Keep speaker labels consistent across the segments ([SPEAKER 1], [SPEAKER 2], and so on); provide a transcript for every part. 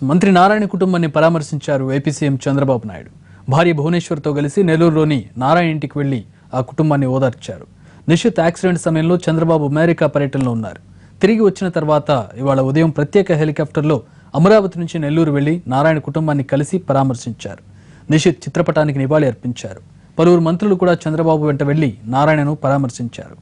[SPEAKER 1] మంత్రి నారాయణ కుటుంబాన్ని పరామర్శించారు ఏపీ సీఎం చంద్రబాబు నాయుడు భార్య భువనేశ్వర్తో కలిసి నెల్లూరులోని నారాయణ ఇంటికి వెళ్లి ఆ కుటుంబాన్ని ఓదార్చారు నిషిత్ యాక్సిడెంట్ సమయంలో చంద్రబాబు అమెరికా పర్యటనలో ఉన్నారు తిరిగి వచ్చిన తర్వాత ఇవాళ ఉదయం ప్రత్యేక హెలికాప్టర్లో అమరావతి నుంచి నెల్లూరు వెళ్లి నారాయణ కుటుంబాన్ని కలిసి పరామర్శించారు నిషిత్ చిత్రపటానికి నివాళి అర్పించారు పలువురు మంత్రులు కూడా చంద్రబాబు వెంట వెళ్లి నారాయణను పరామర్శించారు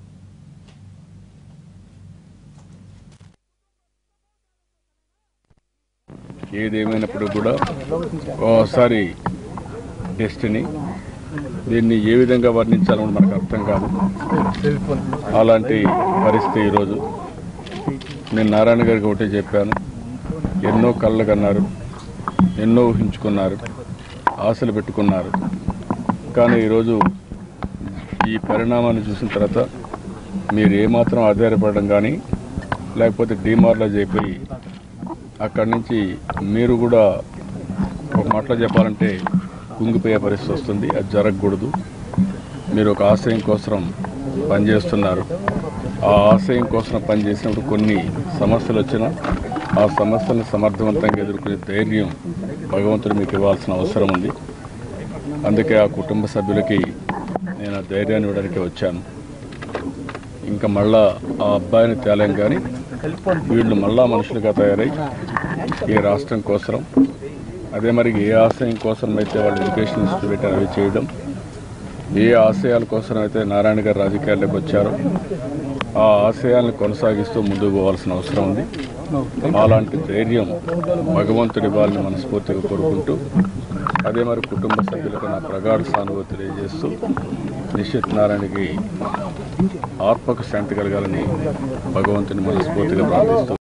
[SPEAKER 2] ఏదేమైనప్పుడు కూడా ఓసారి డెస్టినీ దీన్ని ఏ విధంగా వర్ణించాలో మనకు అర్థం కాదు అలాంటి పరిస్థితి ఈరోజు నేను నారాయణ గారికి ఒకటే చెప్పాను ఎన్నో కళ్ళు కన్నారు ఎన్నో ఊహించుకున్నారు ఆశలు పెట్టుకున్నారు కానీ ఈరోజు ఈ పరిణామాన్ని చూసిన తర్వాత మీరు ఏమాత్రం ఆధారపడడం కానీ లేకపోతే డిమారలైజ్ అయిపోయి అక్కడి నుంచి మీరు కూడా ఒక మాటలో చెప్పాలంటే కుంగిపోయే పరిస్థితి వస్తుంది అది జరగకూడదు మీరు ఒక ఆశయం కోసం పనిచేస్తున్నారు ఆ ఆశయం కోసం పనిచేసినప్పుడు కొన్ని సమస్యలు వచ్చినా ఆ సమస్యలను సమర్థవంతంగా ఎదుర్కొనే ధైర్యం భగవంతుడు మీకు ఇవ్వాల్సిన అవసరం ఉంది అందుకే ఆ కుటుంబ సభ్యులకి నేను ఆ ధైర్యాన్ని ఇవ్వడానికి వచ్చాను ఇంకా మళ్ళా ఆ అబ్బాయిని తేలేం కానీ వీళ్ళు మళ్ళా మనుషులుగా తయారై ఈ రాష్ట్రం కోసం అదే మరి ఏ ఆశయం కోసం అయితే వాళ్ళు ఎడ్యుకేషన్ ఇన్స్టిట్యూట్ పెట్టారు అవి చేయడం ఏ ఆశయాల కోసం అయితే నారాయణ గారు రాజకీయాల్లోకి వచ్చారో ఆ ఆశయాలను కొనసాగిస్తూ ముందుకు పోవాల్సిన అవసరం ఉంది అలాంటి ధైర్యం భగవంతుడి వాళ్ళని మనస్ఫూర్తిగా కోరుకుంటూ అదే మరి కుటుంబ సభ్యులకు నా ప్రగాఢ సానుభూతి తెలియజేస్తూ నిశ్చిత్ నారాయణకి ఆత్మకు శాంతి కలగాలని భగవంతుని మనస్ఫూర్తిగా ప్రార్థిస్తూ